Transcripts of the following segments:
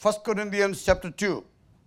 1 Corinthians chapter 2,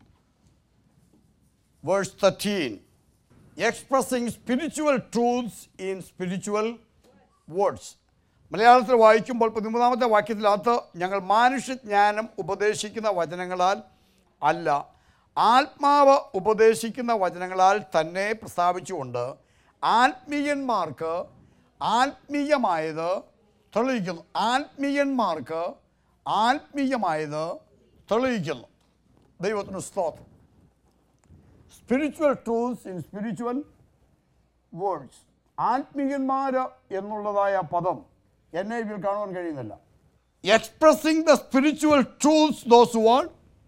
verse 13. Expressing spiritual truths in spiritual words. മലയാളത്തിൽ വായിക്കുമ്പോൾ പതിമൂന്നാമത്തെ വാക്യത്തിനകത്ത് ഞങ്ങൾ മാനുഷ്യജ്ഞാനം ഉപദേശിക്കുന്ന വചനങ്ങളാൽ അല്ല ആത്മാവ് ഉപദേശിക്കുന്ന വചനങ്ങളാൽ തന്നെ പ്രസ്താവിച്ചുകൊണ്ട് ആത്മീയന്മാർക്ക് ആത്മീയമായത് തെളിയിക്കുന്നു ആത്മീയന്മാർക്ക് ആത്മീയമായത് തെളിയിക്കുന്നു ദൈവത്തിന് സ്തോത്രം spiritual truths in spiritual words ആത്മീയന്മാർ എന്നുള്ളതായ പദം എന്നെ ഇതിൽ കാണുവാൻ കഴിയുന്നില്ല expressing the spiritual truths those word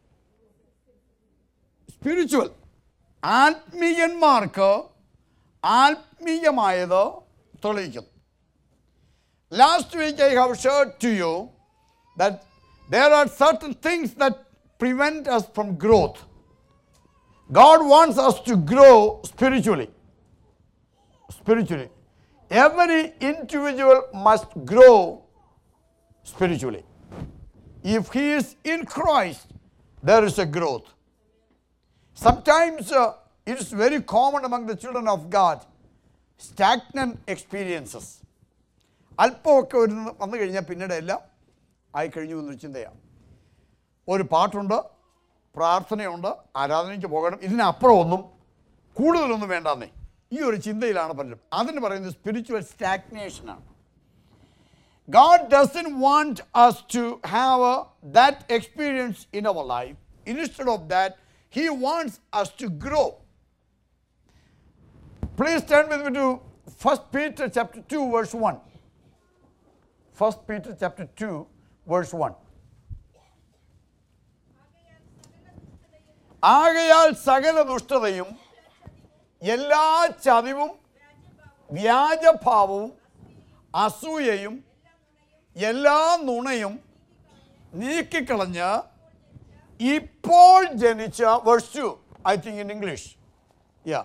spiritual ആത്മീയന്മാർക്ക് ആത്മീയമായത് തെളിയിക്കുന്നു last week I have shared to you that there are certain things that prevent us from growth. God wants us to grow spiritually. Spiritually. Every individual must grow spiritually. If he is in Christ, there is a growth. Sometimes uh, it is very common among the children of God, stagnant experiences. അല്പമൊക്കെ ഒരു വന്നു കഴിഞ്ഞാൽ പിന്നീട് എല്ലാം ആയി കഴിഞ്ഞു എന്നൊരു ചിന്തയാണ് ഒരു പാട്ടുണ്ട് പ്രാർത്ഥനയുണ്ട് ആരാധനയ്ക്ക് പോകണം ഇതിനപ്പുറം ഒന്നും കൂടുതലൊന്നും വേണ്ടാന്നേ ഈ ഒരു ചിന്തയിലാണ് പലരും അതിന് പറയുന്നത് സ്പിരിച്വൽ സ്റ്റാഗ്നേഷനാണ് God doesn't want us to have uh, that experience in our life. Instead of that, He wants us to grow. Please turn with me to 1 Peter chapter 2, verse 1. 1 Peter chapter 2, verse 1. ആകയാൽ സകല ദുഷ്ടതയും എല്ലാ ചതിവും വ്യാജഭാവവും അസൂയയും എല്ലാ നുണയും നീക്കിക്കളഞ്ഞ് ഇപ്പോൾ ജനിച്ച verse I think in English yeah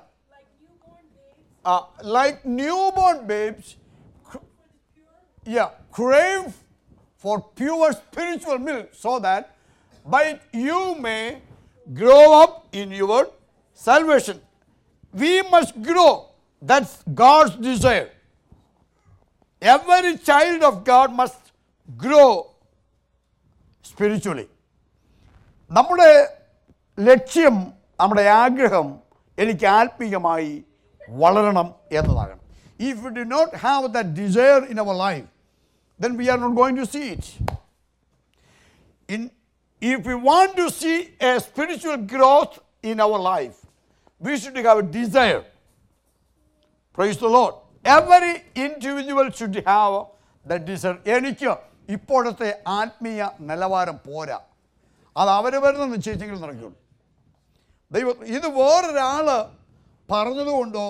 like newborn babes yeah, crave for pure spiritual milk so that by it you may grow up in your salvation. We must grow. That's God's desire. Every child of God must grow spiritually. നമ്മുടെ ലക്ഷ്യം നമ്മുടെ ആഗ്രഹം എനിക്ക് ആത്മീയമായി വളരണം എന്നതാകണം if you do not have the desire in our life then we are not going to see it. In, if we want to see a spiritual growth in our life, we should have a desire. Praise the Lord. Every individual should have that desire. എനിക്ക് ഇപ്പോഴത്തെ ആത്മീയ നിലവാരം പോരാ അത് അവരവരുടെ നിശ്ചയിച്ചെങ്കിൽ നടക്കുകയുള്ളൂ ദൈവം ഇത് വേറൊരാൾ പറഞ്ഞതുകൊണ്ടോ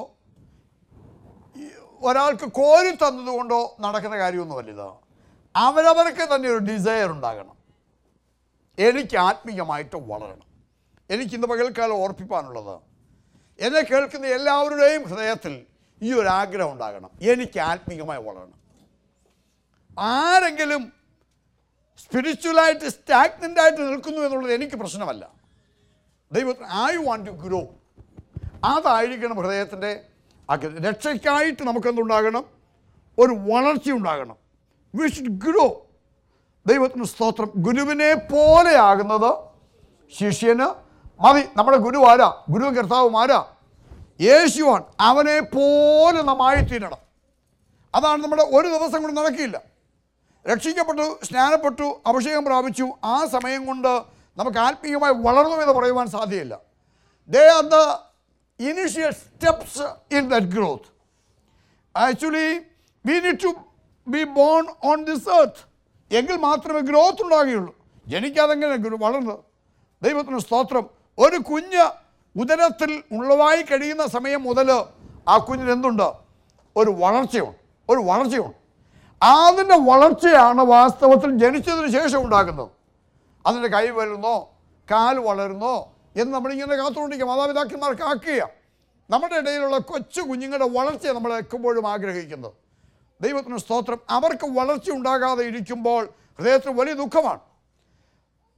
ഒരാൾക്ക് കോരി തന്നതുകൊണ്ടോ നടക്കുന്ന കാര്യമൊന്നുമല്ല ഇത് അവരവർക്ക് തന്നെ ഒരു ഡിസയർ ഉണ്ടാകണം എനിക്ക് ആത്മീയമായിട്ട് വളരണം എനിക്ക് ഇന്ന് പകൽക്കാലം ഓർപ്പിപ്പാനുള്ളത് എന്നെ കേൾക്കുന്ന എല്ലാവരുടെയും ഹൃദയത്തിൽ ഈ ഒരു ആഗ്രഹം ഉണ്ടാകണം എനിക്ക് ആത്മീയമായി വളരണം ആരെങ്കിലും സ്പിരിച്വലായിട്ട് സ്റ്റാഗ്നൻ്റ് ആയിട്ട് നിൽക്കുന്നു എന്നുള്ളത് എനിക്ക് പ്രശ്നമല്ല ദൈവത്തിന് ഐ വാണ്ട് ടു ഗ്രോ അതായിരിക്കണം ഹൃദയത്തിൻ്റെ ആഗ്രഹം രക്ഷയ്ക്കായിട്ട് നമുക്കെന്തുണ്ടാകണം ഒരു വളർച്ച ഉണ്ടാകണം വി ഷുഡ് ഗ്രോ ദൈവത്തിന് സ്തോത്രം ഗുരുവിനെ പോലെയാകുന്നത് ശിഷ്യന് മതി നമ്മുടെ ഗുരു ആരാ ഗുരുവും കർത്താവും ആരാ യേശുവാൻ അവനെ പോലെ നമായി തീരണം അതാണ് നമ്മുടെ ഒരു ദിവസം കൊണ്ട് നടക്കില്ല രക്ഷിക്കപ്പെട്ടു സ്നാനപ്പെട്ടു അഭിഷേകം പ്രാപിച്ചു ആ സമയം കൊണ്ട് നമുക്ക് ആത്മീയമായി വളർന്നു എന്ന് പറയുവാൻ സാധ്യമില്ല they are the initial steps in that growth actually we need to be born on this earth എങ്കിൽ മാത്രമേ ഗ്രോത്ത് ഉണ്ടാകുകയുള്ളൂ ജനിക്കാതെങ്ങനെ ഗ്രോ- വളർന്നത് ദൈവത്തിന് സ്തോത്രം ഒരു കുഞ്ഞ് ഉദരത്തിൽ ഉള്ളവായി കഴിയുന്ന സമയം മുതൽ ആ കുഞ്ഞിന് എന്തുണ്ട് ഒരു വളർച്ചയുണ്ട് ഒരു വളർച്ചയുണ്ട് അതിൻ്റെ വളർച്ചയാണ് വാസ്തവത്തിൽ ജനിച്ചതിന് ശേഷം ഉണ്ടാക്കുന്നത് അതിൻ്റെ കൈ വരുന്നോ കാൽ വളരുന്നോ എന്ന് നമ്മളിങ്ങനെ കാത്തുകൊണ്ടിരിക്കുക മാതാപിതാക്കന്മാർക്ക് ആക്കുക നമ്മുടെ ഇടയിലുള്ള കൊച്ചു കുഞ്ഞുങ്ങളുടെ വളർച്ചയെ നമ്മൾ എപ്പോഴും ആഗ്രഹിക്കുന്നത് ദൈവത്തിന് സ്തോത്രം അവർക്ക് വളർച്ച ഉണ്ടാകാതെ ഇരിക്കുമ്പോൾ ഹൃദയത്തിൽ വലിയ ദുഃഖമാണ്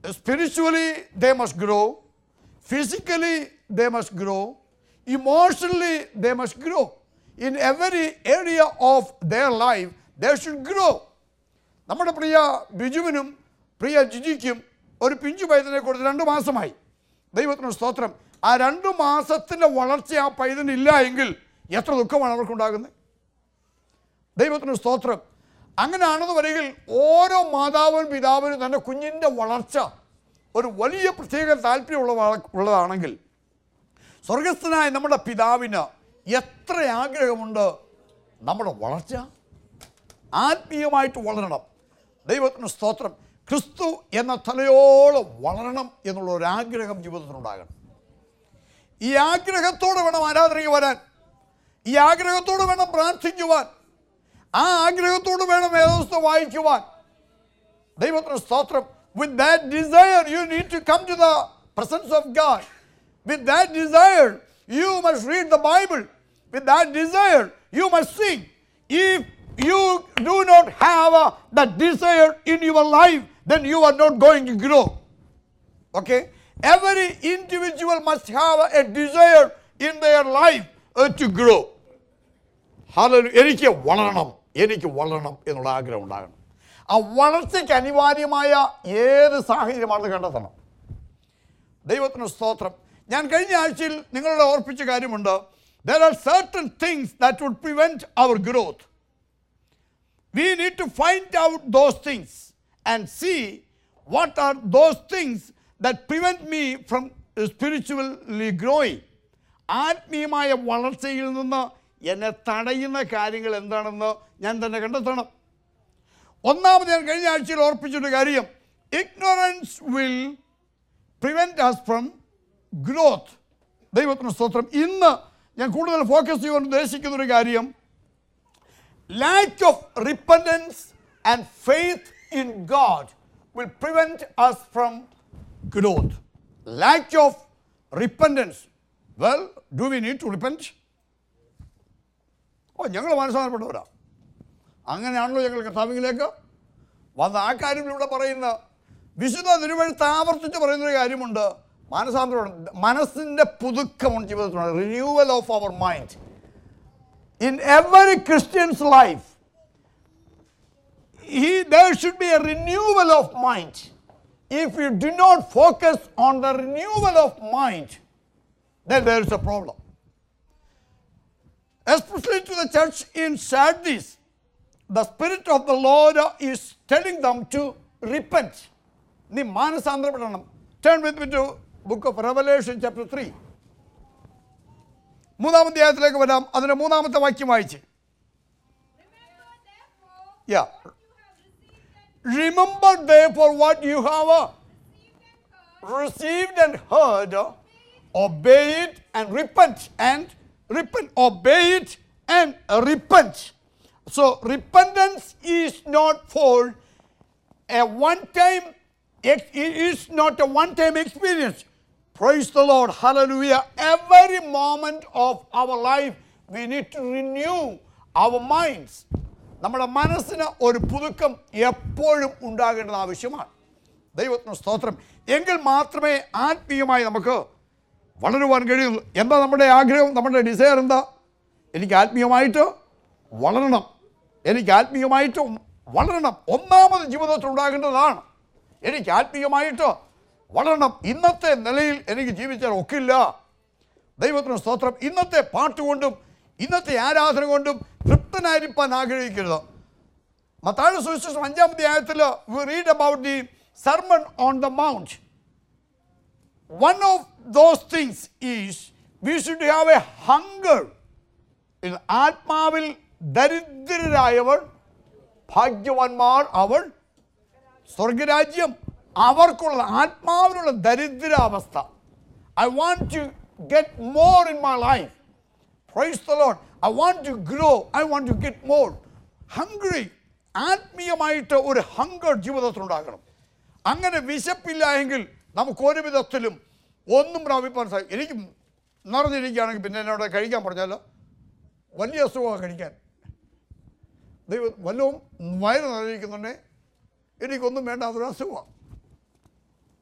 spiritually they must grow, physically they must grow, emotionally they must grow. In every area of their life, they should grow. നമ്മുടെ പ്രിയ ബിജുവിനും പ്രിയ ജിജിക്കും ഒരു പിഞ്ചു പൈതനെ കൊടുത്ത് രണ്ട് മാസമായി ദൈവത്തിന് സ്തോത്രം ആ രണ്ട് മാസത്തിൻ്റെ വളർച്ച ആ പൈതനില്ല എങ്കിൽ എത്ര ദുഃഖമാണ് അവർക്കുണ്ടാകുന്നത് ദൈവത്തിന് സ്തോത്രം അങ്ങനെയാണെന്ന് വരികിൽ ഓരോ മാതാവിനും പിതാവിനും തൻ്റെ കുഞ്ഞിൻ്റെ വളർച്ച ഒരു വലിയ പ്രത്യേക താല്പര്യമുള്ള ഉള്ളതാണെങ്കിൽ സ്വർഗസ്ഥനായ നമ്മുടെ പിതാവിന് എത്ര ആഗ്രഹമുണ്ട് നമ്മുടെ വളർച്ച ആത്മീയമായിട്ട് വളരണം ദൈവത്തിന് സ്തോത്രം ക്രിസ്തു എന്ന തലയോളം വളരണം എന്നുള്ള ഒരു ആഗ്രഹം ജീവിതത്തിനുണ്ടാകണം ഈ ആഗ്രഹത്തോടെ വേണം ആരാധനയ്ക്ക് വരാൻ ഈ ആഗ്രഹത്തോടെ വേണം പ്രാർത്ഥിക്കുവാൻ ആ ആഗ്രഹത്തോട് വേണം വേദവസ്ഥ വായിക്കുവാൻ ദൈവത്തിന് സ്തോത്രം with that desire you need to come to the presence of God with that desire you must read the Bible with that desire you must sing if you do not have the desire in your life then you are not going to grow Okay? Every individual must have a desire in their life uh, to grow. Hallelujah. എനിക്ക് വളരണം എനിക്ക് വളരണം എന്നുള്ള ആഗ്രഹം ഉണ്ടാകണം ആ വളർച്ചയ്ക്ക് അനിവാര്യമായ ഏത് സാഹചര്യമാണെന്ന് കണ്ടെത്തണം ദൈവത്തിന് സ്തോത്രം ഞാൻ കഴിഞ്ഞ ആഴ്ചയിൽ നിങ്ങളോട് ഓർപ്പിച്ച കാര്യമുണ്ട് there are certain things that would prevent our growth we need to find out those things and see what are those things that prevent me from spiritually growing. ആത്മീയമായ വളർച്ചയിൽ നിന്ന് എന്നെ തടയുന്ന കാര്യങ്ങൾ എന്താണെന്ന് ഞാൻ തന്നെ കണ്ടെത്തണം ഒന്നാമത് ഞാൻ കഴിഞ്ഞ ആഴ്ചയിൽ ഓർപ്പിച്ചൊരു കാര്യം ignorance will prevent us from growth ദൈവത്തിന് സ്തോത്രം ഇന്ന് ഞാൻ കൂടുതൽ ഫോക്കസ് ചെയ്യാൻ ഉദ്ദേശിക്കുന്ന ഒരു കാര്യം lack of repentance and faith in God will prevent us from growth. Lack of repentance. Well, do we need to repent? ഓ ഞങ്ങൾ മനസ്സാനപ്പെട്ടവരാ അങ്ങനെയാണല്ലോ ഞങ്ങൾ കർത്താവിലേക്ക് വന്ന ആ കാര്യം ഇവിടെ പറയുന്ന വിശുദ്ധ തിരുവഴുത്ത് ആവർത്തിച്ച് പറയുന്നൊരു കാര്യമുണ്ട് മാനസാന്തരം മനസ്സിൻ്റെ പുതുക്കമാണ് ജീവിതത്തിലുണ്ട് renewal of our mind in every Christian's life, he, there should be a renewal of mind. If you do not focus on the renewal of mind, then there is a problem. Especially to the church in Sardis, the Spirit of the Lord is telling them to repent. നീ മാനസാന്തരപ്പെടണം turn with me to book of Revelation chapter three മൂന്നാം അധ്യായത്തിലേക്ക് വരാം അതിന്റെ മൂന്നാമത്തെ വാക്യം വായിച്ച് Yeah. Remember therefore what you have uh, received and heard, uh, obey it and repent and repent. Obey it and repent. So repentance is not for a one-time. It is not a one-time experience. Praise the Lord. Hallelujah. Every moment of our life, we need to renew our minds. നമ്മുടെ മനസ്സിന് ഒരു പുതുക്കം എപ്പോഴും ഉണ്ടാകേണ്ടത് ആവശ്യമാണ് ദൈവത്തിന് സ്തോത്രം എങ്കിൽ മാത്രമേ ആത്മീയമായി നമുക്ക് വളരുവാൻ കഴിയുള്ളൂ എന്താ നമ്മുടെ ആഗ്രഹം നമ്മുടെ ഡിസയർ എന്താ എനിക്ക് ആത്മീയമായിട്ട് വളരണം എനിക്ക് ആത്മീയമായിട്ട് വളരണം ഒന്നാമത് ജീവിതത്തിൽ ഉണ്ടാകേണ്ടതാണ് എനിക്ക് ആത്മീയമായിട്ട് വളരണം ഇന്നത്തെ നിലയിൽ എനിക്ക് ജീവിച്ചാൽ ഒക്കില്ല ദൈവത്തിന് സ്തോത്രം ഇന്നത്തെ പാട്ട് കൊണ്ടും ഇന്നത്തെ ആരാധന കൊണ്ടും തൃപ്തനായിരിക്കാൻ ആഗ്രഹിക്കരുത് മത്താഴ സുവിശേഷം അഞ്ചാമത്തെ ആയത്തിൽ we read about the sermon on the mount one of those things is we should have a hunger ആത്മാവിൽ ദരിദ്രരായവർ ഭാഗ്യവാന്മാർ അവർ സ്വർഗരാജ്യം അവർക്കുള്ള ആത്മാവിനുള്ള ദരിദ്രാവസ്ഥ I want to get more in my life praise the Lord I want to grow I want to get more hungry ആത്മീയമായിട്ട് ഒരു ഹങ്കർ ജീവിതത്തിലുണ്ടാകണം അങ്ങനെ വിശപ്പില്ല എങ്കിൽ നമുക്ക് ഒരു വിധത്തിലും ഒന്നും പ്രാപിപ്പാൻ സാധിക്കും എനിക്ക് നിറഞ്ഞിരിക്കുകയാണെങ്കിൽ പിന്നെ എന്നോട് കഴിക്കാൻ പറഞ്ഞാലോ വലിയ അസുഖമാണ് കഴിക്കാൻ ദൈവം വല്ലവും വയറ് നിറഞ്ഞിരിക്കുന്നുണ്ടേ എനിക്കൊന്നും വേണ്ട അതൊരു അസുഖമാണ്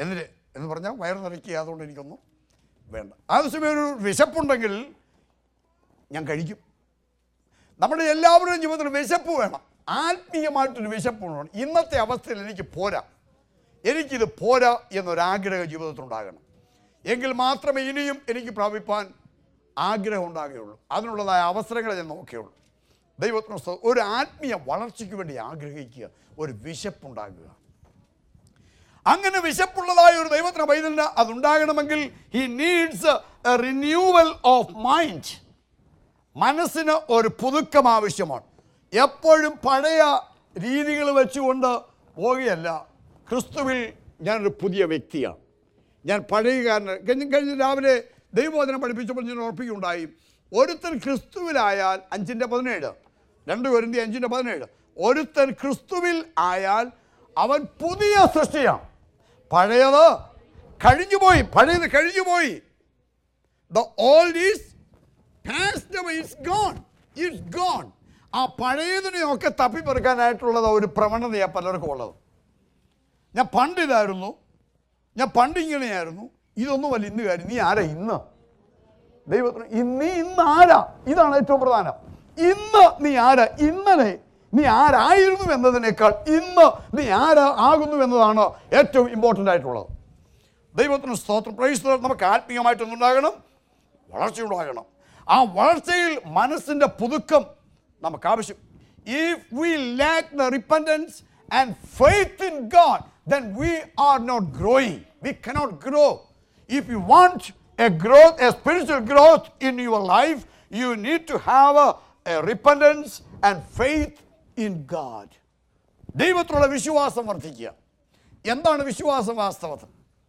എന്നിട്ട് എന്ന് പറഞ്ഞാൽ വയറ് നിറയ്ക്കുക അതുകൊണ്ട് എനിക്കൊന്നും വേണ്ട അതേസമയം ഒരു വിശപ്പുണ്ടെങ്കിൽ ഞാൻ കഴിക്കും നമ്മുടെ എല്ലാവരുടെയും ജീവിതത്തിൽ വിശപ്പ് വേണം ആത്മീയമായിട്ടൊരു വിശപ്പ് വേണം ഇന്നത്തെ അവസ്ഥയിൽ എനിക്ക് പോരാ എനിക്കിത് പോരാ എന്നൊരാഗ്രഹം ജീവിതത്തിലുണ്ടാകണം എങ്കിൽ മാത്രമേ ഇനിയും എനിക്ക് പ്രാപിപ്പാൻ ആഗ്രഹം ഉണ്ടാകുകയുള്ളൂ അതിനുള്ളതായ അവസരങ്ങളെ ഞാൻ നോക്കുകയുള്ളൂ ദൈവത്തിന് സ്തോ- ഒരു ആത്മീയ വളർച്ചയ്ക്ക് വേണ്ടി ആഗ്രഹിക്കുക ഒരു വിശപ്പുണ്ടാകുക അങ്ങനെ വിശപ്പുള്ളതായ ഒരു ദൈവത്തിന് പൈതലിന് അതുണ്ടാകണമെങ്കിൽ he needs a renewal of mind മനസ്സിന് ഒരു പുതുക്കം ആവശ്യമാണ് എപ്പോഴും പഴയ രീതികൾ വെച്ചുകൊണ്ട് പോവുകയല്ല ക്രിസ്തുവിൽ ഞാനൊരു പുതിയ വ്യക്തിയാണ് ഞാൻ പഴയകാരന് കഴിഞ്ഞ കഴിഞ്ഞ രാവിലെ ദൈവവചനം പഠിപ്പിച്ചപ്പോൾ ഞാൻ ഉറപ്പിക്കുകയുണ്ടായി ഒരുത്തൻ ക്രിസ്തുവിലായാൽ അഞ്ചിൻ്റെ പതിനേഴ് രണ്ട് കൊരിന്തി അഞ്ചിൻ്റെ പതിനേഴ് ഒരുത്തൻ ക്രിസ്തുവിൽ ആയാൽ അവൻ പുതിയ സൃഷ്ടിയാണ് പഴയത് കഴിഞ്ഞുപോയി പഴയത് കഴിഞ്ഞുപോയി the old is passed away it's gone it's gone ആ പഴയതിനെയൊക്കെ തപ്പിപ്പെറുക്കാനായിട്ടുള്ളത് ഒരു പ്രവണതയാണ് പലർക്കും ഉള്ളത് ഞാൻ പണ്ട് ഇതായിരുന്നു ഞാൻ പണ്ട് ഇങ്ങനെയായിരുന്നു ഇതൊന്നുമല്ല ഇന്ന് കാര്യം നീ ആരാ ഇന്ന് ദൈവത്തിന് ഇന്ന് നീ ഇന്ന് ആരാ ഇതാണ് ഏറ്റവും പ്രധാനം ഇന്ന് നീ ആരാ ഇന്നലെ നീ ആരായിരുന്നു എന്നതിനേക്കാൾ ഇന്ന് നീ ആരാ ആകുന്നു എന്നതാണ് ഏറ്റവും ഇമ്പോർട്ടൻ്റ് ആയിട്ടുള്ളത് ദൈവത്തിന് സ്തോത്രം പ്രൈസ് നമുക്ക് ആത്മീയമായിട്ടൊന്നുണ്ടാകണം വളർച്ചയുണ്ടാകണം ആ വളർച്ചയിൽ മനസ്സിൻ്റെ പുതുക്കം നമുക്ക് ആവശ്യം if we lack the repentance and faith in God then we are not growing we cannot grow if you want a growth a spiritual growth in your life you need to have a repentance and faith in God ദൈവത്തിലുള്ള വിശ്വാസം വർദ്ധിക്കുക എന്താണ് വിശ്വാസം വാസ്തവത്തിൽ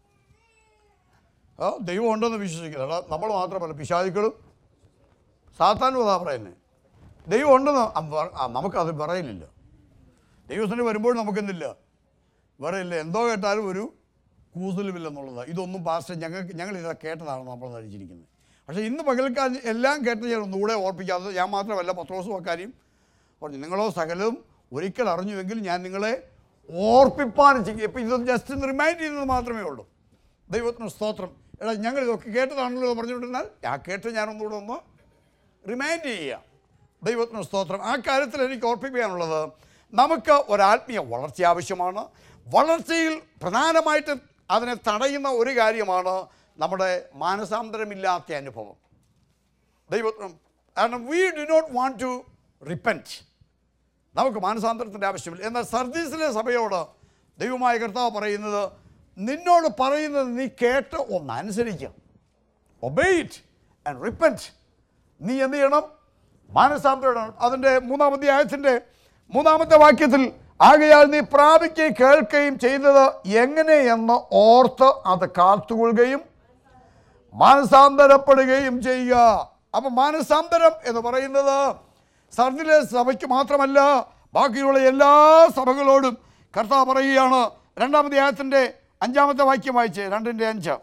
ആ ദൈവം ഉണ്ടെന്ന് വിശ്വസിക്കുന്നത് നമ്മൾ മാത്രമല്ല പിശാചുക്കളും സാത്താനും അതാ പറയുന്നത് ദൈവം ഉണ്ടെന്ന് അ- പറ- ആ, നമുക്കത് പറയില്ല ദൈവത്തിന് വരുമ്പോൾ നമുക്കെന്തില്ല പറയില്ല എന്തോ കേട്ടാലും ഒരു കൂസലുമില്ലെന്നുള്ളതാണ് ഇതൊന്നും പാസ്റ്റർ ഞങ്ങൾക്ക് ഞങ്ങൾ ഇതാ കേട്ടതാണ് നമ്മൾ ധരിച്ചിരിക്കുന്നത് പക്ഷേ ഇന്ന് പകൽക്കാലം എല്ലാം കേട്ട് ഞാൻ ഒന്നുകൂടെ ഓർപ്പിക്കാതെ ഞാൻ മാത്രമല്ല പത്രോസും അക്കാര്യം പറഞ്ഞു നിങ്ങളോ സകലവും ഒരിക്കൽ അറിഞ്ഞുവെങ്കിൽ ഞാൻ നിങ്ങളെ ഓർപ്പിപ്പാൻ ചെയ്യും ഇപ്പം ഇത് ജസ്റ്റ് ഒന്ന് റിമൈൻഡ് ചെയ്യുന്നത് മാത്രമേ ഉള്ളൂ ദൈവത്തിന് സ്തോത്രം എടാ ഞങ്ങൾ ഇതൊക്കെ കേട്ടതാണല്ലോ എന്ന് പറഞ്ഞുകൊണ്ടിരുന്നാൽ ആ കേട്ട് ഞാനൊന്നുകൂടെ ഒന്ന് റിമൈൻഡ് ചെയ്യുക ദൈവത്തിന് സ്തോത്രം ആ കാര്യത്തിൽ എനിക്ക് ഓർപ്പിക്കാനുള്ളത് നമുക്ക് ഒരാത്മീയ വളർച്ച ആവശ്യമാണ് വളർച്ചയിൽ പ്രധാനമായിട്ട് അതിനെ തടയുന്ന ഒരു കാര്യമാണ് നമ്മുടെ മാനസാന്തരമില്ലാത്ത അനുഭവം ദൈവത്തിനും കാരണം we do not want to repent നമുക്ക് മാനസാന്തരത്തിൻ്റെ ആവശ്യമില്ല എന്നാൽ സർദീസിലെ സഭയോട് ദൈവമായ കർത്താവ് പറയുന്നത് നിന്നോട് പറയുന്നത് നീ കേട്ട് ഒന്ന് അനുസരിക്കുക ഒബെയ്റ്റ് ആൻഡ് റിപ്പൻറ്റ് നീ എന്ത് ചെയ്യണം മാനസാന്തരം അതിൻ്റെ മൂന്നാം അധ്യായത്തിൻ്റെ മൂന്നാമത്തെ വാക്യത്തിൽ ആകയാൽ നീ പ്രാപിക്കുകയും കേൾക്കുകയും ചെയ്തത് എങ്ങനെയെന്ന് ഓർത്ത് അത് കാത്തുകൊള്ളുകയും മാനസാന്തരപ്പെടുകയും ചെയ്യുക അപ്പം മാനസാന്തരം എന്ന് പറയുന്നത് സർദിലെ സഭയ്ക്ക് മാത്രമല്ല ബാക്കിയുള്ള എല്ലാ സഭകളോടും കർത്താവ് പറയുകയാണ് രണ്ടാമത്തെ ആയത്തിൻ്റെ അഞ്ചാമത്തെ വാക്യം വായിച്ചേ രണ്ടിൻ്റെ അഞ്ച്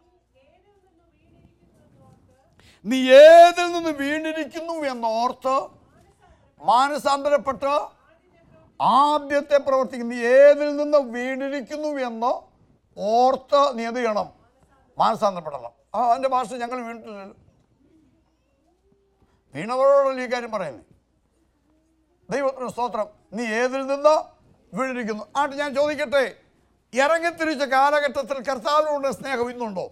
നീ ഏതിൽ നിന്ന് വീണിരിക്കുന്നു എന്നോർത്ത് മാനസാന്തരപ്പെട്ട് ആദ്യത്തെ പ്രവർത്തിക്കും നീ ഏതിൽ നിന്ന് വീണിരിക്കുന്നു എന്ന് ഓർത്ത് നീ എന്ത് ചെയ്യണം മാനസാന്തരപ്പെടണം ആ എൻ്റെ ഭാഷ ഞങ്ങൾ വീണിട്ടില്ലല്ലോ വീണവരോടല്ല ഈ കാര്യം പറയുന്നത് ദൈവത്തിന് സ്തോത്രം നീ ഏതിൽ നിന്ന് വീണിരിക്കുന്നു ആട്ട് ഞാൻ ചോദിക്കട്ടെ ഇറങ്ങിത്തിരിച്ച കാലഘട്ടത്തിൽ കർത്താവിനോട് സ്നേഹം ഇന്നുണ്ടോ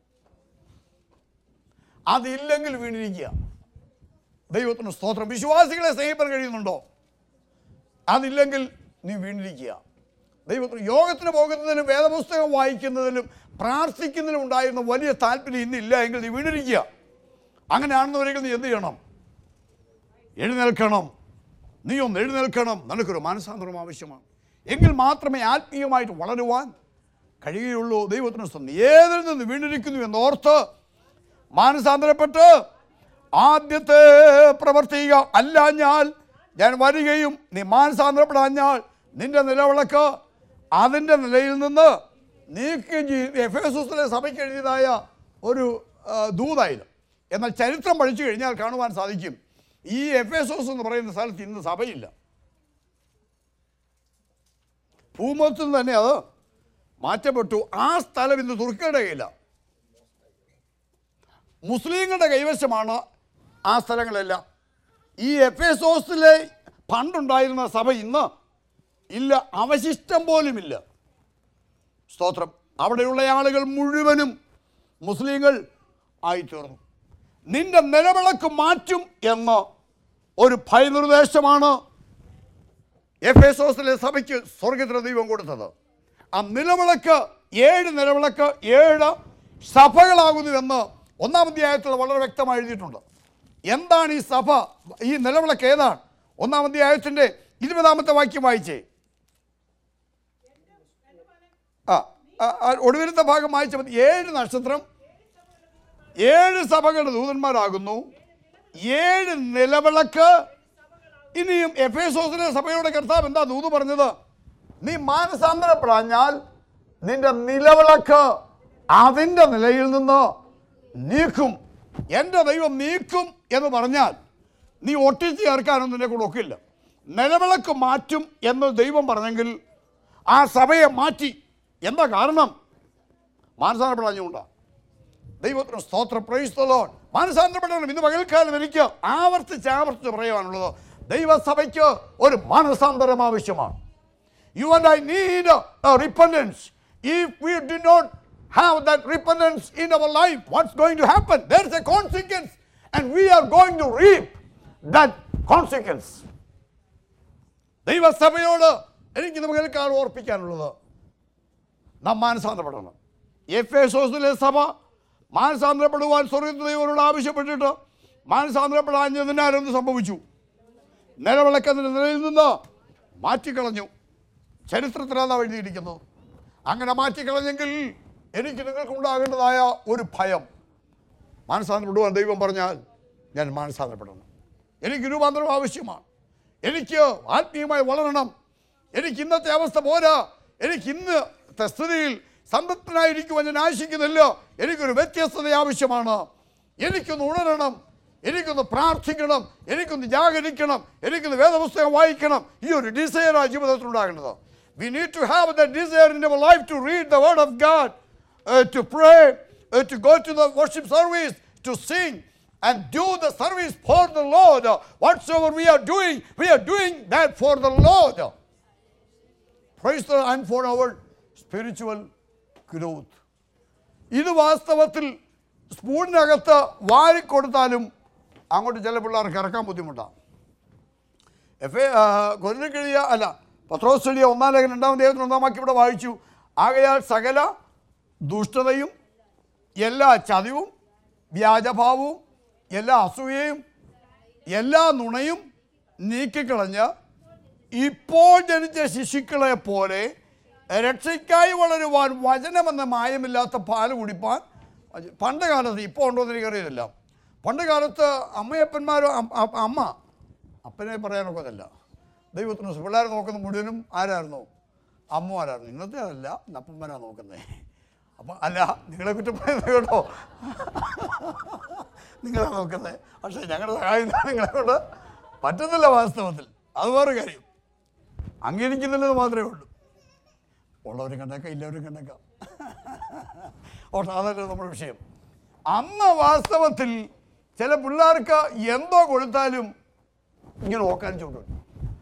അതില്ലെങ്കിൽ വീണിരിക്കുക ദൈവത്തിന് സ്തോത്രം വിശ്വാസികളെ സ്നേഹിപ്പാൻ കഴിയുന്നുണ്ടോ അതില്ലെങ്കിൽ നീ വീണിരിക്കുക ദൈവത്തിന് യോഗത്തിന് പോകുന്നതിനും വേദപുസ്തകം വായിക്കുന്നതിലും പ്രാർത്ഥിക്കുന്നതിലും ഉണ്ടായിരുന്ന വലിയ താല്പര്യം ഇന്നില്ല എങ്കിൽ നീ വീണിരിക്കുക അങ്ങനെയാണെന്നവരെങ്കിൽ നീ എന്ത് ചെയ്യണം എഴുന്നേൽക്കണം നീ ഒന്ന് എഴുന്നേൽക്കണം നിനക്കൊരു മാനസാന്തരം ആവശ്യമാണ് എങ്കിൽ മാത്രമേ ആത്മീയമായിട്ട് വളരുവാൻ കഴിയുകയുള്ളൂ ദൈവത്തിന് സ്തോത്രം. നീ ഏതിൽ നിന്ന് വീണിരിക്കുന്നു എന്നോർത്ത് മാനസാന്തരപ്പെട്ട് ആദ്യത്തെ പ്രവർത്തിക്കുക അല്ലാഞ്ഞാൽ ഞാൻ വരികയും നീ മാനസാന്തരപ്പെടാഞ്ഞാൽ നിന്റെ നിലവിളക്ക് അതിൻ്റെ നിലയിൽ നിന്ന് നീക്കുകയും ചെയ്യും എഫ് എസ് സഭയ്ക്ക് എഴുതിയതായ ഒരു ആ, ദൂതായത് എന്നാൽ ചരിത്രം പഠിച്ചു കഴിഞ്ഞാൽ കാണുവാൻ സാധിക്കും ഈ എഫ് എസ് എന്ന് പറയുന്ന സ്ഥലത്ത് ഇന്ന് സഭയില്ല ഭൂമത്തിൽ തന്നെ അത് മാറ്റപ്പെട്ടു ആ സ്ഥലം ഇന്ന് തുർക്കിയുടെ കയ്യില്ല മുസ്ലിങ്ങളുടെ കൈവശമാണ് ആ സ്ഥലങ്ങളെല്ലാം ഈ എഫ് എസോസിലെ പണ്ടുണ്ടായിരുന്ന സഭ ഇന്ന് ഇല്ല അവശിഷ്ടം പോലുമില്ല സ്തോത്രം അവിടെയുള്ള ആളുകൾ മുഴുവനും മുസ്ലിങ്ങൾ ആയിത്തീർന്നു നിന്റെ നിലവിളക്ക് മാറ്റും എന്ന ഒരു ഭയനിർദ്ദേശമാണ് എഫ് എസോസിലെ സഭയ്ക്ക് സ്വർഗത്തിലെ ദൈവം കൊടുത്തത് ആ നിലവിളക്ക് ഏഴ് നിലവിളക്ക് ഏഴ് സഭകളാകുന്നുവെന്ന് ഒന്നാം അധ്യായത്തിൽ വളരെ വ്യക്തമായി എഴുതിയിട്ടുണ്ട് എന്താണ് ഈ സഭ ഈ നിലവിളക്ക് ഏതാണ് ഒന്നാം അധ്യായത്തിൻ്റെ ഇരുപതാമത്തെ വാക്യം വായിച്ചേ ആ ആ, ആ, ഒടുവിലത്തെ ഭാഗം വായിച്ച മതി ഏഴ് നക്ഷത്രം ഏഴ് സഭകളുടെ ദൂതന്മാരാകുന്നു ഏഴ് നിലവിളക്ക് ഇനിയും എഫേസോസിലെ സഭയുടെ കർത്താവ് എന്താ ദൂത് പറഞ്ഞത് നീ മാനസാന്തരപ്പെടാഞ്ഞാൽ നിന്റെ നിലവിളക്ക് അതിൻ്റെ നിലയിൽ നിന്ന് നീക്കും എൻ്റെ ദൈവം നീക്കും എന്ന് പറഞ്ഞാൽ നീ ഒട്ടിച്ച് ചേർക്കാനൊന്നും നിന്നെ കൂടെ ഒക്കില്ല നിലവിളക്ക് മാറ്റും എന്ന് ദൈവം പറഞ്ഞെങ്കിൽ ആ സഭയെ മാറ്റി എന്താ കാരണം മാനസാന്തരപ്പെടാഞ്ഞുകൊണ്ടാണ് ദൈവത്തിന് സ്തോത്ര പ്രൈസ്തലോൺ മാനസാന്തരപ്പെടണം ഇന്ന് പകൽക്കാലം എനിക്ക് ആവർത്തിച്ച് ആവർത്തിച്ച് പറയുവാനുള്ളത് ദൈവസഭയ്ക്ക് ഒരു മാനസാന്തരം ആവശ്യമാണ് you and I need repentance if we did not have that repentance in our life what's going to happen there is a consequence and we are going to reap that consequence ദൈവസഭയോട് എനിക്ക് പകൽക്കാലം ഓർപ്പിക്കാനുള്ളത് നാം മാനസാന്തരപ്പെടണം F എസോസിലെ സഭ മാനസാന്തരപ്പെടുവാൻ സ്വർഗത്തിൽ ദൈവരോട് ആവശ്യപ്പെട്ടിട്ട് മാനസാന്തരപ്പെടാഞ്ഞതിനാൽ എന്ത് സംഭവിച്ചു നിലവിളക്കതിൻ്റെ നിലയിൽ നിന്ന് മാറ്റിക്കളഞ്ഞു ചരിത്രത്തിൽ അതാ എഴുതിയിരിക്കുന്നു അങ്ങനെ മാറ്റിക്കളഞ്ഞെങ്കിൽ എനിക്ക് നിങ്ങൾക്കുണ്ടാകേണ്ടതായ ഒരു ഭയം മാനസാന്തരപ്പെടുവാൻ ദൈവം പറഞ്ഞാൽ ഞാൻ മാനസാന്തരപ്പെടണം എനിക്ക് രൂപാന്തരം ആവശ്യമാണ് എനിക്ക് ആത്മീയമായി വളരണം എനിക്ക് ഇന്നത്തെ അവസ്ഥ പോരാ എനിക്ക് ഇന്നത്തെ സ്ഥിതിയിൽ സംതൃപ്തനായിരിക്കുവാൻ ഞാൻ ആശിക്കുന്നില്ല എനിക്കൊരു വ്യത്യസ്തത ആവശ്യമാണ് എനിക്കൊന്ന് ഉണരണം എനിക്കൊന്ന് പ്രാർത്ഥിക്കണം എനിക്കൊന്ന് ജാഗരിക്കണം എനിക്കൊന്ന് വേദപുസ്തകം വായിക്കണം ഈ ഒരു ഡിസയർ ആ ജീവിതത്തിൽ ഉണ്ടാകേണ്ടത് we need to have the desire in our life to read the word of God to pray to go to the worship service to sing and do the service for the Lord. Whatsoever we are doing, we are doing that for the Lord. Praise the and for our spiritual growth. ഇത് വാസ്തവത്തിൽ സ്പൂണിനകത്ത് വാരിക്കൊടുത്താലും അങ്ങോട്ട് ചില പിള്ളേർക്ക് ഇറക്കാൻ ബുദ്ധിമുട്ടാണ് F A കൊല്ലക്കിഴിയ അല്ല പത്രോസ്ലിയ ഒന്നാം ലേഖനം രണ്ടാം ദൈവത്തിന് ഒന്നാം വാക്യം ഇവിടെ വായിച്ചു ആകയാൽ സകല ദുഷ്ടതയും എല്ലാ ചതിവും വ്യാജഭാവവും എല്ലാ അസൂയയും എല്ലാ നുണയും നീക്കിക്കളഞ്ഞ് ഇപ്പോൾ ജനിച്ച ശിശുക്കളെ പോലെ രക്ഷയ്ക്കായി വളരുവാൻ വചനമെന്ന മായമില്ലാത്ത പാല് കുടിപ്പാൻ പണ്ട് കാലത്ത് ഇപ്പോൾ ഉണ്ടോ എന്ന് എനിക്കറിയില്ല പണ്ട് കാലത്ത് അമ്മയപ്പന്മാരോ അം- അ- അമ്മ അപ്പനെ പറയാനൊക്കെ അതല്ല ദൈവത്തിന് പിള്ളേരെ നോക്കുന്ന മുഴുവനും ആരായിരുന്നു അമ്മമാരായിരുന്നു ഇന്നത്തെ അതല്ല അപ്പന്മാരാണ് നോക്കുന്നത് അപ്പം അല്ല നിങ്ങളെ കുറ്റം പറയുന്നത് കേട്ടോ നിങ്ങളെ നോക്കുന്നത് പക്ഷേ ഞങ്ങളുടെ സഹായം നിങ്ങളെ കൊണ്ട് പറ്റുന്നില്ല വാസ്തവത്തിൽ അത് വേറെ കാര്യം അംഗീകരിക്കുന്നില്ലെന്ന് മാത്രമേ ഉള്ളൂ ഉള്ളവരും കണ്ടേക്കാം ഇല്ലവരും കണ്ടേക്കാം ഓട്ടെ അതല്ല നമ്മുടെ വിഷയം അന്ന് വാസ്തവത്തിൽ ചില പിള്ളേർക്ക് എന്തോ കൊടുത്താലും ഇങ്ങനെ ഓക്കാൻ ചൂണ്ടുണ്ട്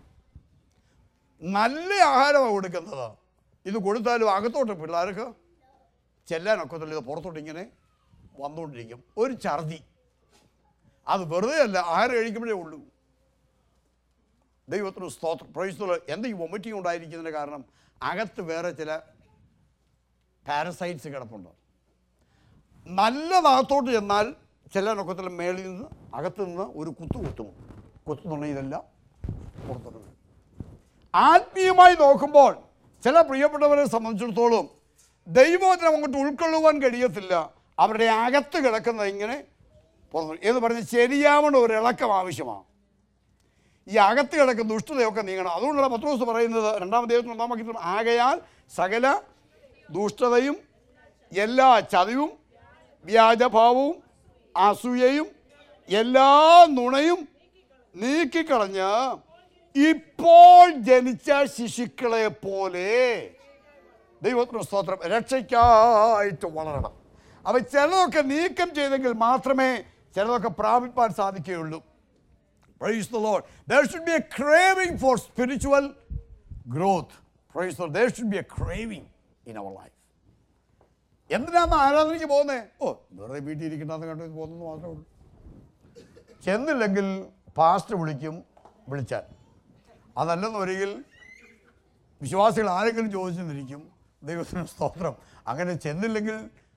നല്ല ആഹാരമാണ് കൊടുക്കുന്നത് ഇത് കൊടുത്താലും അകത്തോട്ട് പിള്ളേർക്ക് ചെല്ലാനൊക്കത്തില്ല ഇത് പുറത്തോട്ട് ഇങ്ങനെ വന്നുകൊണ്ടിരിക്കും ഒരു ഛർദി അത് വെറുതെ അല്ല ആഹാരം കഴിക്കുമ്പോഴേ ഉള്ളൂ ദൈവത്തിന് സ്തോത്രം പ്രൊയ്സ്തോള് എന്താ ഈ വൊമിറ്റിംഗ് ഉണ്ടായിരിക്കുന്നതിന് കാരണം അകത്ത് വേറെ ചില പാരസൈറ്റ്സ് കിടപ്പുണ്ട് നല്ലതകത്തോട്ട് ചെന്നാൽ ചില നൊക്കത്തിൽ മേളിൽ നിന്ന് അകത്ത് നിന്ന് ഒരു കുത്തു കുത്തും കുത്തുന്നുണ്ടെങ്കിൽ ഇതെല്ലാം പുറത്തോട്ട് വരും ആത്മീയമായി നോക്കുമ്പോൾ ചില പ്രിയപ്പെട്ടവരെ സംബന്ധിച്ചിടത്തോളം ദൈവവചനം അങ്ങോട്ട് ഉൾക്കൊള്ളുവാൻ കഴിയത്തില്ല അവരുടെ അകത്ത് കിടക്കുന്നത് ഇങ്ങനെ പുറത്തു എന്ന് പറഞ്ഞ് ശരിയാവണ ഒരു ഇളക്കം ആവശ്യമാണ് ഈ അകത്ത് കിടക്കുന്ന ദുഷ്ടതയൊക്കെ നീങ്ങണം അതുകൊണ്ടാണ് പത്രോസ് പറയുന്നത് രണ്ടാം ദൈവത്തിന് ഒന്നാം വാക്യത്തിൽ ആകയാൽ സകല ദുഷ്ടതയും എല്ലാ ചതിവും വ്യാജഭാവവും അസൂയയും എല്ലാ നുണയും നീക്കിക്കളഞ്ഞ് ഇപ്പോൾ ജനിച്ച ശിശുക്കളെ പോലെ ദൈവത്തിന് സ്തോത്രം രക്ഷയ്ക്കായിട്ട് വളരണം അവ ചിലതൊക്കെ നീക്കം ചെയ്തെങ്കിൽ മാത്രമേ ചിലതൊക്കെ പ്രാപിപ്പാൻ സാധിക്കുകയുള്ളൂ Praise the Lord. There should be a craving for spiritual growth. Praise the Lord. There should be a craving in our life. എന്തിനാണ് ആരാധനയ്ക്ക് പോകുന്നത് ഓ വെറുതെ വീട്ടിൽ ഇരിക്കണ്ടെന്ന് കണ്ടു പോകുന്നത് മാത്രമേ ഉള്ളൂ ചെന്നില്ലെങ്കിൽ പാസ്റ്റ് വിളിക്കും വിളിച്ചാൽ അതല്ലെന്നൊരിക്കൽ വിശ്വാസികൾ ആരെങ്കിലും ചോദിച്ചെന്നിരിക്കും ദൈവത്തിന് സ്തോത്രം അങ്ങനെ ചെന്നില്ലെങ്കിൽ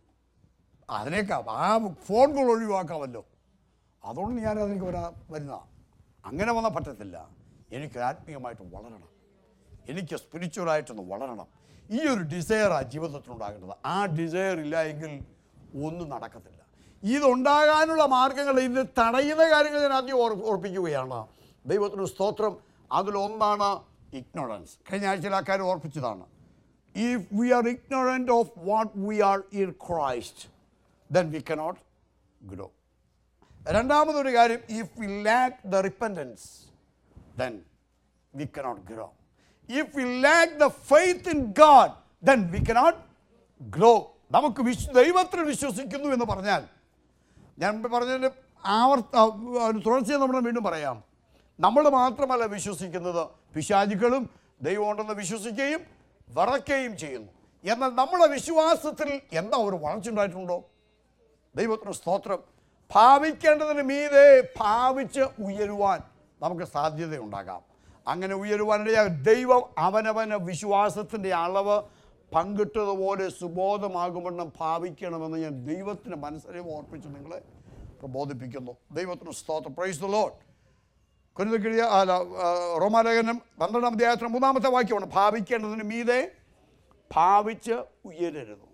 അതിനേക്കാൾ ആ ഫോൺ കോൾ ഒഴിവാക്കാമല്ലോ അതുകൊണ്ട് ഞാൻ അതിലേക്ക് വരാ വരുന്ന അങ്ങനെ വന്നാൽ പറ്റത്തില്ല എനിക്ക് ആത്മീയമായിട്ട് വളരണം എനിക്ക് സ്പിരിച്വലായിട്ടൊന്ന് വളരണം ഈ ഒരു ഡിസയറാണ് ജീവിതത്തിലുണ്ടാകേണ്ടത് ആ ഡിസയർ ഇല്ല എങ്കിൽ ഒന്നും നടക്കത്തില്ല ഇതുണ്ടാകാനുള്ള മാർഗങ്ങൾ ഇത് തടയുന്ന കാര്യങ്ങൾ ഞാൻ ആദ്യം ഓർ ഓർപ്പിക്കുകയാണ് ദൈവത്തിന് സ്തോത്രം അതിലൊന്നാണ് ഇഗ്നോറൻസ് കഴിഞ്ഞ ആഴ്ചയിൽ ആ കാര്യം ഓർപ്പിച്ചതാണ് if we are ignorant of what we are in Christ then we cannot grow രണ്ടാമതൊരു കാര്യം if we lack the repentance then we cannot grow if we lack the faith in God then we cannot grow നമുക്ക് വിശ്വ ദൈവത്തിൽ വിശ്വസിക്കുന്നു എന്ന് പറഞ്ഞാൽ ഞാൻ മുമ്പ് പറഞ്ഞതിൻ്റെ ആവർത്ത തുടർച്ചയെ നമ്മൾ വീണ്ടും പറയാം നമ്മൾ മാത്രമല്ല വിശ്വസിക്കുന്നത് പിശാചുക്കളും ദൈവം ഉണ്ടെന്ന് വിശ്വസിക്കുകയും വിറയ്ക്കുകയും ചെയ്യുന്നു എന്നാൽ നമ്മുടെ വിശ്വാസത്തിൽ എന്താ ഒരു വളർച്ചയുണ്ടായിട്ടുണ്ടോ ദൈവത്തിന് സ്തോത്രം ഭാവിക്കേണ്ടതിന് മീതെ ഭാവിച്ച് ഉയരുവാൻ നമുക്ക് സാധ്യതയുണ്ടാകാം അങ്ങനെ ഉയരുവാനിടയാ ദൈവം അവനവന് വിശ്വാസത്തിൻ്റെ അളവ് പങ്കിട്ടതുപോലെ സുബോധമാകുമെന്നും ഭാവിക്കണമെന്ന് ഞാൻ ദൈവത്തിന് മനസ്സിനെ ഓർപ്പിച്ച് നിങ്ങളെ പ്രബോധിപ്പിക്കുന്നു ദൈവത്തിന് സ്തോത്രം പ്രൈസ് ദ ലോഡ് കുരുതക്കിഴിയ അല്ല ആ, റോമാലേഖനം പന്ത്രണ്ടാം അധ്യായത്തിന് മൂന്നാമത്തെ വാക്യമാണ് ഭാവിക്കേണ്ടതിന് മീതെ ഭാവിച്ച് ഉയരരുത്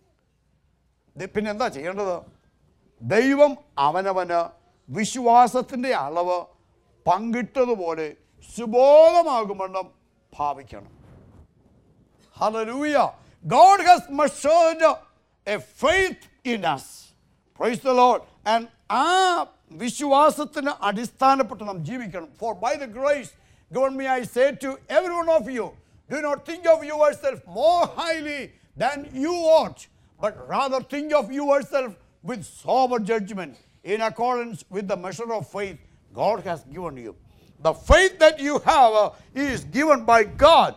ദ- പിന്നെ എന്താ ചെയ്യേണ്ടത് ദൈവം അവനവന് വിശ്വാസത്തിൻ്റെ അളവ് പങ്കിട്ടതുപോലെ സുബോധമാകുമെന്നും ഭാവിക്കണം Hallelujah. God has measured a faith in us. Praise the Lord. And ആ വിശ്വാസത്തിന് അടിസ്ഥാനപ്പെട്ട് നാം ജീവിക്കണം for by the grace given me I say to every one of you do not think of yourself more highly than you ought but rather think of yourself with sober judgement in accordance with the measure of faith God has given you the faith that you have is given by God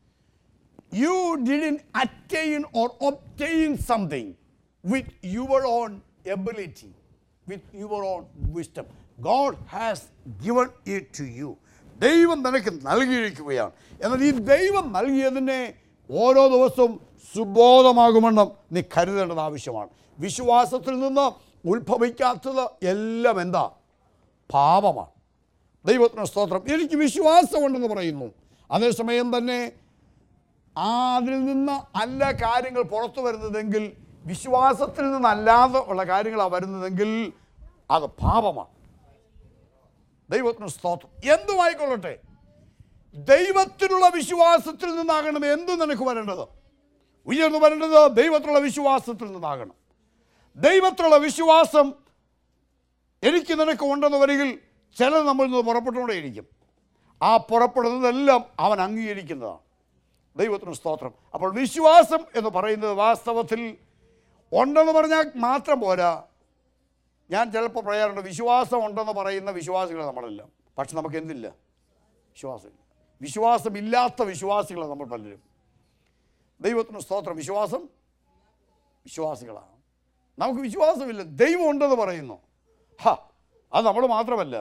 you didn't attain or obtain something with your own ability, with your own wisdom. God has given it to you. ദൈവം നിനക്ക് നൽകിയിരിക്കുകയാണ് എന്നാൽ ഈ ദൈവം നൽകിയതിനെ ഓരോ ദിവസവും സുബോധമാകുമെന്നും നീ കരുതേണ്ടത് ആവശ്യമാണ് വിശ്വാസത്തിൽ നിന്ന് ഉത്ഭവിക്കാത്തത് എല്ലാം എന്താ പാപമാണ് ദൈവത്തിന് സ്തോത്രം എനിക്ക് വിശ്വാസമുണ്ടെന്ന് പറയുന്നു അതേസമയം തന്നെ ആ അതിൽ നിന്ന് അല്ല കാര്യങ്ങൾ പുറത്തു വരുന്നതെങ്കിൽ വിശ്വാസത്തിൽ നിന്നല്ലാതെ ഉള്ള കാര്യങ്ങളാണ് വരുന്നതെങ്കിൽ അത് പാപമാണ് ദൈവത്തിന് സ്തോത്രം എന്തുമായിക്കൊള്ളട്ടെ ദൈവത്തിലുള്ള വിശ്വാസത്തിൽ നിന്നാകണം എന്തു നിനക്ക് വരേണ്ടത് ഉയർന്നു വരേണ്ടത് ദൈവത്തിലുള്ള വിശ്വാസത്തിൽ നിന്നാകണം ദൈവത്തിലുള്ള വിശ്വാസം എനിക്ക് നിനക്ക് ഉണ്ടെന്ന് വരികിൽ ചിലത് നമ്മളിൽ നിന്ന് പുറപ്പെട്ടുകൊണ്ടേയിരിക്കും ആ പുറപ്പെടുന്നതെല്ലാം അവൻ അംഗീകരിക്കുന്നതാണ് ദൈവത്തിന് സ്തോത്രം അപ്പോൾ വിശ്വാസം എന്ന് പറയുന്നത് വാസ്തവത്തിൽ ഉണ്ടെന്ന് പറഞ്ഞാൽ മാത്രം പോരാ ഞാൻ ചിലപ്പോൾ പറയാറുണ്ട് വിശ്വാസം ഉണ്ടെന്ന് പറയുന്ന വിശ്വാസികൾ നമ്മളെല്ലാം പക്ഷെ നമുക്ക് എന്തില്ല വിശ്വാസമില്ല വിശ്വാസമില്ലാത്ത വിശ്വാസികളാണ് നമ്മൾ പലരും ദൈവത്തിന് സ്തോത്രം വിശ്വാസം വിശ്വാസികളാണ് നമുക്ക് വിശ്വാസമില്ല ദൈവം ഉണ്ടെന്ന് പറയുന്നു ഹാ അത് നമ്മൾ മാത്രമല്ല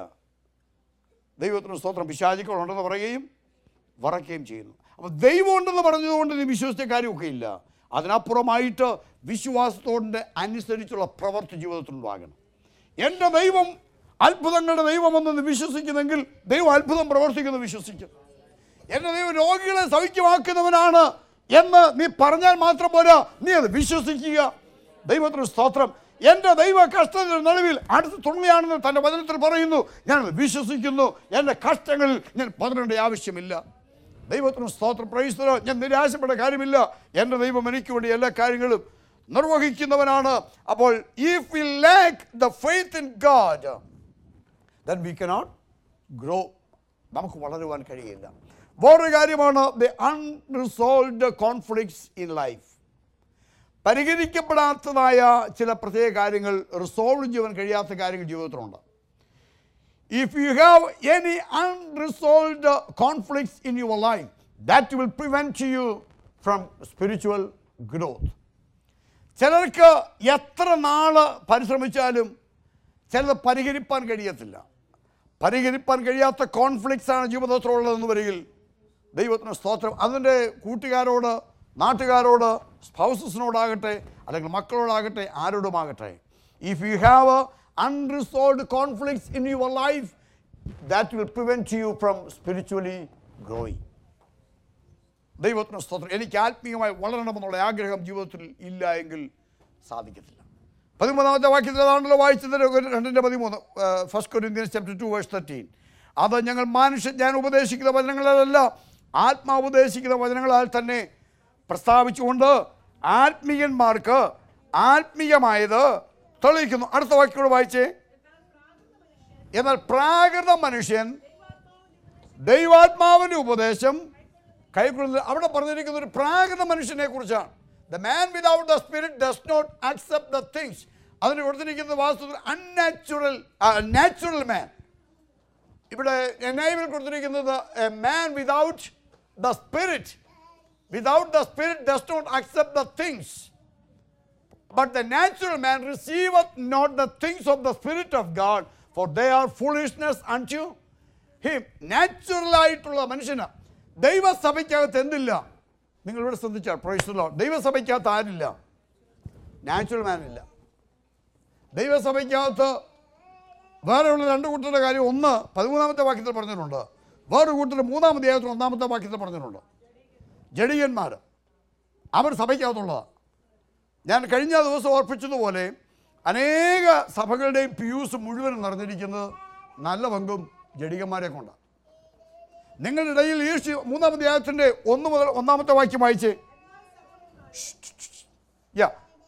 ദൈവത്തിന് സ്തോത്രം പിശാചിക്കളുണ്ടെന്ന് പറയുകയും വറക്കുകയും ചെയ്യുന്നു അപ്പോൾ ദൈവം ഉണ്ടെന്ന് പറഞ്ഞതുകൊണ്ട് നീ വിശ്വസിച്ച കാര്യമൊക്കെ ഇല്ല അതിനപ്പുറമായിട്ട് വിശ്വാസത്തോടെ അനുസരിച്ചുള്ള പ്രവർത്തി ജീവിതത്തിലുണ്ടാകണം എൻ്റെ ദൈവം അത്ഭുതങ്ങളുടെ ദൈവമെന്ന് നീ വിശ്വസിക്കുന്നെങ്കിൽ ദൈവം അത്ഭുതം പ്രവർത്തിക്കുന്നു വിശ്വസിക്കും എൻ്റെ ദൈവം രോഗികളെ സൗഖ്യമാക്കുന്നവനാണ് എന്ന് നീ പറഞ്ഞാൽ മാത്രം പോരാ നീ അത് വിശ്വസിക്കുക ദൈവത്തിന് സ്തോത്രം എൻ്റെ ദൈവ കഷ്ടങ്ങളുടെ നടുവിൽ അടുത്ത് തുണയാണെന്ന് തൻ്റെ വചനത്തിൽ പറയുന്നു ഞാനത് വിശ്വസിക്കുന്നു എൻ്റെ കഷ്ടങ്ങളിൽ ഞാൻ പതിനെണ്ട ആവശ്യമില്ല ദൈവത്തിന് സ്തോത്രം പ്രൈസ്തരോ ഞാൻ നിരാശപ്പെട്ട കാര്യമില്ല എൻ്റെ ദൈവം എനിക്ക് വേണ്ടി എല്ലാ കാര്യങ്ങളും നിർവഹിക്കുന്നവനാണ് അപ്പോൾ if we lack the faith in God then we cannot grow നമുക്ക് വളരുവാൻ കഴിയില്ല വേറൊരു കാര്യമാണ് the unresolved conflicts in life പരിഹരിക്കപ്പെടാത്തതായ ചില പ്രത്യേക കാര്യങ്ങൾ റിസോൾവ് ചെയ്യാൻ കഴിയാത്ത കാര്യങ്ങൾ ജീവിതത്തിലുണ്ട് if you have any unresolved uh, conflicts in your life, that will prevent you from spiritual growth. ചിലർക്ക് എത്ര നാള് പരിശ്രമിച്ചാലും ചിലത് പരിഹരിപ്പാൻ കഴിയത്തില്ല പരിഹരിപ്പാൻ കഴിയാത്ത കോൺഫ്ലിക്ട്സ് ആണ് ജീവിതത്തിലുള്ളതെന്ന് വരികിൽ ദൈവത്തിന് സ്തോത്രം അതിൻ്റെ കൂട്ടുകാരോട് നാട്ടുകാരോട് സ്പൗസസിനോടാകട്ടെ അല്ലെങ്കിൽ മക്കളോടാകട്ടെ ആരോടുമാകട്ടെ if you have unresolved conflicts in your life that will prevent you from spiritually growing ദൈവത്തിന് സ്തോത്രം എനിക്ക് ആത്മീയമായി വളരണമെന്നുള്ള ആഗ്രഹം ജീവിതത്തിൽ ഇല്ല എങ്കിൽ സാധിക്കത്തില്ല പതിമൂന്നാമത്തെ വാക്യത്തിൽ അതാണല്ലോ വായിച്ചത് രണ്ടിൻ്റെ പതിമൂന്ന് first Corinthians chapter two verse thirteen അത് ഞങ്ങൾ മനുഷ്യ ഞാൻ ഉപദേശിക്കുന്ന വചനങ്ങളല്ല ആത്മാവ് ഉപദേശിക്കുന്ന വചനങ്ങളാൽ തന്നെ പ്രസ്താവിച്ചുകൊണ്ട് ആത്മീയന്മാർക്ക് ആത്മീയമായത് തെളിയിക്കുന്നു അടുത്ത വാക്യോട് വായിച്ചേ എന്നാൽ പ്രാകൃത മനുഷ്യൻ ദൈവാത്മാവിൻ്റെ ഉപദേശം കൈക്കൊള്ളുന്നത് അവിടെ പറഞ്ഞിരിക്കുന്ന ഒരു പ്രാകൃത മനുഷ്യനെ കുറിച്ചാണ് the man without the spirit does not accept the things അതിന് കൊടുത്തിരിക്കുന്ന വാസ്തുവിൽ അൺനാച്ചുറൽ നാച്ചുറൽ മാൻ ഇവിടെ എന്നൈവിൽ കൊടുത്തിരിക്കുന്നത് a man without the spirit without the spirit does not accept the things But the natural man receiveth not the things of the Spirit of God, for they are foolishness unto him. Natural ആയിട്ടുള്ള മനുഷ്യന് ദൈവസഭയ്ക്കകത്ത് എന്തില്ല നിങ്ങൾ ഇവിടെ ശ്രദ്ധിച്ചാൽ പ്രൊഫഷണലോ ദൈവസഭയ്ക്കകത്ത് ആരില്ല natural മാൻ ഇല്ല ദൈവസഭയ്ക്കകത്ത് വേറെയുള്ള രണ്ട് കൂട്ടരുടെ കാര്യം ഒന്ന് പതിമൂന്നാമത്തെ വാക്യത്തിൽ പറഞ്ഞിട്ടുണ്ട് വേറൊരു കൂട്ടർ മൂന്നാമത്തെ ഏകത്തിൽ ഒന്നാമത്തെ വാക്യത്തിൽ പറഞ്ഞിട്ടുണ്ട് ജഡിയന്മാർ അവർ സഭയ്ക്കകത്തുള്ളതാണ് ഞാൻ കഴിഞ്ഞ ദിവസം ഓർപ്പിച്ചതുപോലെ അനേക സഭകളുടെയും പ്യൂസ് മുഴുവനും നിറഞ്ഞിരിക്കുന്നത് നല്ല പങ്കും ജഡികന്മാരെ കൊണ്ടാണ് നിങ്ങളുടെ ഇടയിൽ ഈ ശി- മൂന്നാം അധ്യായത്തിൻ്റെ ഒന്ന് മുതൽ ഒന്നാമത്തെ വാക്യം വായിച്ചേ യാ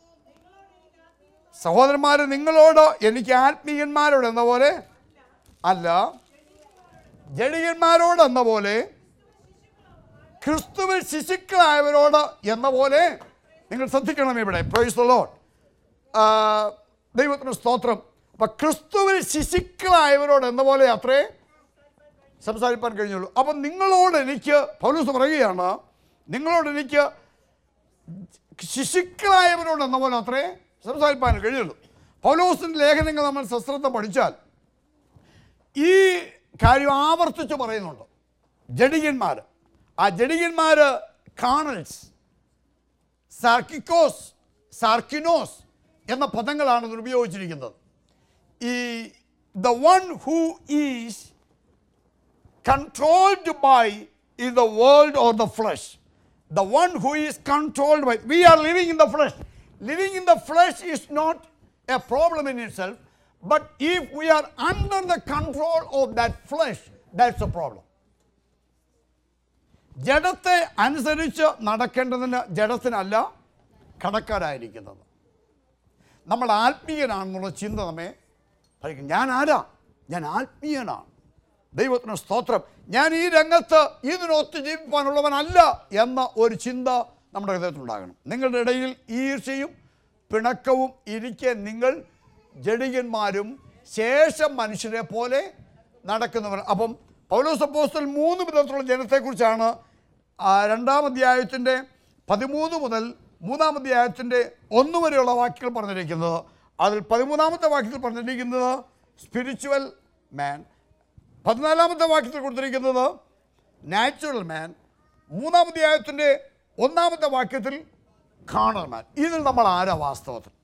സഹോദരന്മാരെ നിങ്ങളോട് എനിക്ക് ആത്മീയന്മാരോട് എന്ന പോലെ അല്ല ജഡികന്മാരോട് എന്ന പോലെ ക്രിസ്തുവിൽ ശിശുക്കളായവരോട് എന്ന പോലെ നിങ്ങൾ ശ്രദ്ധിക്കണം ഇവിടെ പ്രൈസ് ലോഡ് ദൈവത്തിന് സ്തോത്രം അപ്പൊ ക്രിസ്തുവിൽ ശിശുക്കളായവരോട് എന്ന പോലെ അത്രേ സംസാരിപ്പാൻ കഴിഞ്ഞുള്ളൂ അപ്പം നിങ്ങളോട് എനിക്ക് പൗലൂസ് പറയുകയാണ് നിങ്ങളോട് എനിക്ക് ശിശുക്കളായവരോട് എന്ന പോലെ അത്രേ സംസാരിപ്പാൻ കഴിയുള്ളൂ പൗലോസിൻ്റെ ലേഖനങ്ങൾ നമ്മൾ സശ്രദ്ധ പഠിച്ചാൽ ഈ കാര്യം ആവർത്തിച്ച് പറയുന്നുണ്ട് ജഡികന്മാർ ആ ജഡികന്മാർ കാണൽസ് സാർക്കിക്കോസ് സാർക്കിനോസ് എന്ന പദങ്ങളാണ് ഇതിൽ ഉപയോഗിച്ചിരിക്കുന്നത് ഈ the one who is controlled by is the world or the flesh. The one who is controlled by, we are living in the flesh. Living in the flesh is not a problem in itself, but if we are under the control of that flesh, that's a problem. ജഡത്തെ അനുസരിച്ച് നടക്കേണ്ടതിന് ജഡത്തിനല്ല കടക്കാരായിരിക്കുന്നത് നമ്മൾ ആത്മീയനാണെന്നുള്ള ചിന്ത നമ്മെ ഭരിക്കും ഞാൻ ആരാ ഞാൻ ആത്മീയനാണ് ദൈവത്തിന് സ്തോത്രം ഞാൻ ഈ രംഗത്ത് ഇതിനൊത്ത് ജീവിപ്പാനുള്ളവനല്ല എന്ന ഒരു ചിന്ത നമ്മുടെ ഹൃദയത്തിലുണ്ടാകണം നിങ്ങളുടെ ഇടയിൽ ഈർച്ചയും പിണക്കവും ഇരിക്കെ നിങ്ങൾ ജഡികന്മാരും ശേഷം മനുഷ്യരെ പോലെ നടക്കുന്നവർ അപ്പം പൗലോസ് അപ്പോസ്തലൻ മൂന്ന് വിധത്തിലുള്ള ജനത്തെക്കുറിച്ചാണ് ആ രണ്ടാം അധ്യായത്തിൻ്റെ പതിമൂന്ന് മുതൽ മൂന്നാം അധ്യായത്തിൻ്റെ ഒന്ന് വരെയുള്ള വാക്യങ്ങൾ പറഞ്ഞിരിക്കുന്നത് അതിൽ പതിമൂന്നാമത്തെ വാക്യത്തിൽ പറഞ്ഞിരിക്കുന്നത് സ്പിരിച്വൽ മാൻ പതിനാലാമത്തെ വാക്യത്തിൽ കൊടുത്തിരിക്കുന്നത് നാച്ചുറൽ മാൻ മൂന്നാം അധ്യായത്തിൻ്റെ ഒന്നാമത്തെ വാക്യത്തിൽ കാണൽ മാൻ ഇതിൽ നമ്മൾ ആരാ വാസ്തവത്തിൽ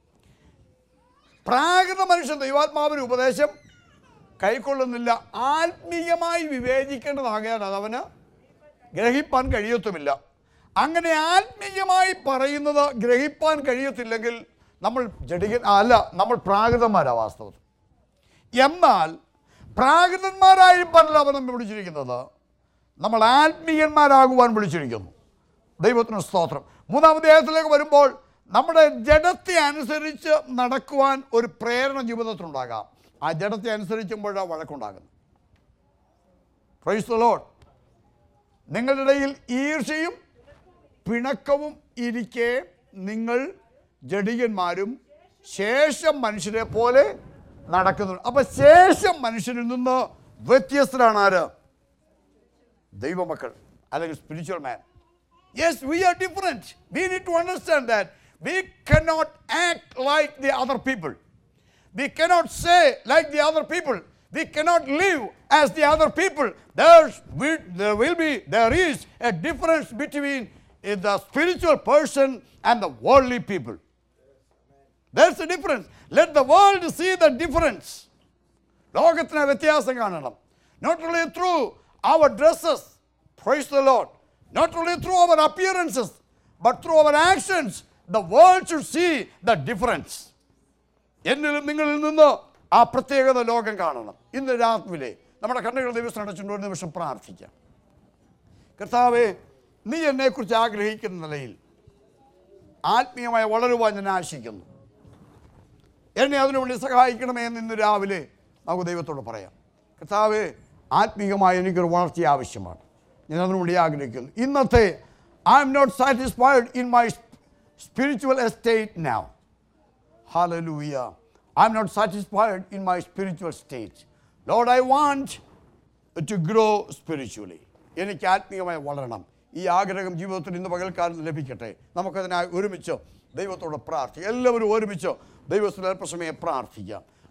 പ്രാകൃത മനുഷ്യൻ ദൈവാത്മാവിന് ഉപദേശം കൈക്കൊള്ളുന്നില്ല ആത്മീയമായി വിവേചിക്കേണ്ടതാകയാൽ അതവന് ഗ്രഹിപ്പാൻ കഴിയത്തുമില്ല അങ്ങനെ ആത്മീയമായി പറയുന്നത് ഗ്രഹിപ്പാൻ കഴിയത്തില്ലെങ്കിൽ നമ്മൾ ജഡികൻ ആ, അല്ല നമ്മൾ പ്രാകൃതന്മാരാ വാസ്തവത്തിൽ എന്നാൽ പ്രാകൃതന്മാരായി പറഞ്ഞ അവൻ നമ്മെ വിളിച്ചിരിക്കുന്നത് നമ്മൾ ആത്മീയന്മാരാകുവാൻ വിളിച്ചിരിക്കുന്നു ദൈവത്തിന് സ്തോത്രം മൂന്നാം അധ്യായത്തിലേക്ക് വരുമ്പോൾ നമ്മുടെ ജഡത്തെ അനുസരിച്ച് നടക്കുവാൻ ഒരു പ്രേരണ ജീവിതത്തിലുണ്ടാകാം ആ ജഡത്തെ അനുസരിക്കുമ്പോഴാണ് വഴക്കുണ്ടാകുന്നത് പ്രൈസ് ലോഡ് നിങ്ങളുടെ ഇടയിൽ ഈർഷയും പിണക്കവും ഇരിക്കെ നിങ്ങൾ ജഡികന്മാരും ശേഷം മനുഷ്യരെ പോലെ നടക്കുന്നു അപ്പൊ ശേഷം മനുഷ്യരിൽ നിന്ന് വ്യത്യസ്തരാണ് ആര് ദൈവമക്കൾ അല്ലെങ്കിൽ spiritual man yes we are different we need to understand that we cannot act like the other people We cannot say like the other people. We cannot live as the other people. There's, we, there will be, there is a difference between uh, the spiritual person and the worldly people. There's a difference. Let the world see the difference. ലോകത്തിന് വ്യത്യാസം കാണണം not only through our dresses praise the Lord not only through our appearances but through our actions the world should see the difference എന്നിലും നിങ്ങളിൽ നിന്ന് ആ പ്രത്യേകത ലോകം കാണണം ഇന്ന് രാത്രിയിലെ നമ്മുടെ കണ്ണുകൾ ദിവസം അടച്ചുകൊണ്ട് ഒരു നിമിഷം പ്രാർത്ഥിക്കാം കർത്താവെ നീ എന്നെക്കുറിച്ച് ആഗ്രഹിക്കുന്ന നിലയിൽ ആത്മീയമായി വളരുവാൻ ഞാൻ ആശിക്കുന്നു എന്നെ അതിനുവേണ്ടി സഹായിക്കണമേ എന്ന് ഇന്ന് രാവിലെ നമുക്ക് ദൈവത്തോട് പറയാം കർത്താവെ ആത്മീയമായി എനിക്കൊരു വളർച്ച ആവശ്യമാണ് ഞാൻ അതിനുവേണ്ടി ആഗ്രഹിക്കുന്നു ഇന്നത്തെ I am not satisfied in my spiritual estate now Hallelujah. I'm not satisfied in my spiritual state. Lord, I want to grow spiritually. എനിക്ക് ആത്മീയമായി വളരണം ഈ ആഗ്രഹം ജീവിതത്തിൽ ഇന്ന് പകൽക്കാലം ലഭിക്കട്ടെ നമുക്കതിനായി ഒരുമിച്ച് ദൈവത്തോട് പ്രാർത്ഥിക്കാം എല്ലാവരും ഒരുമിച്ച് ദൈവത്തിൽ അല്പസമയം പ്രാർത്ഥിക്കാം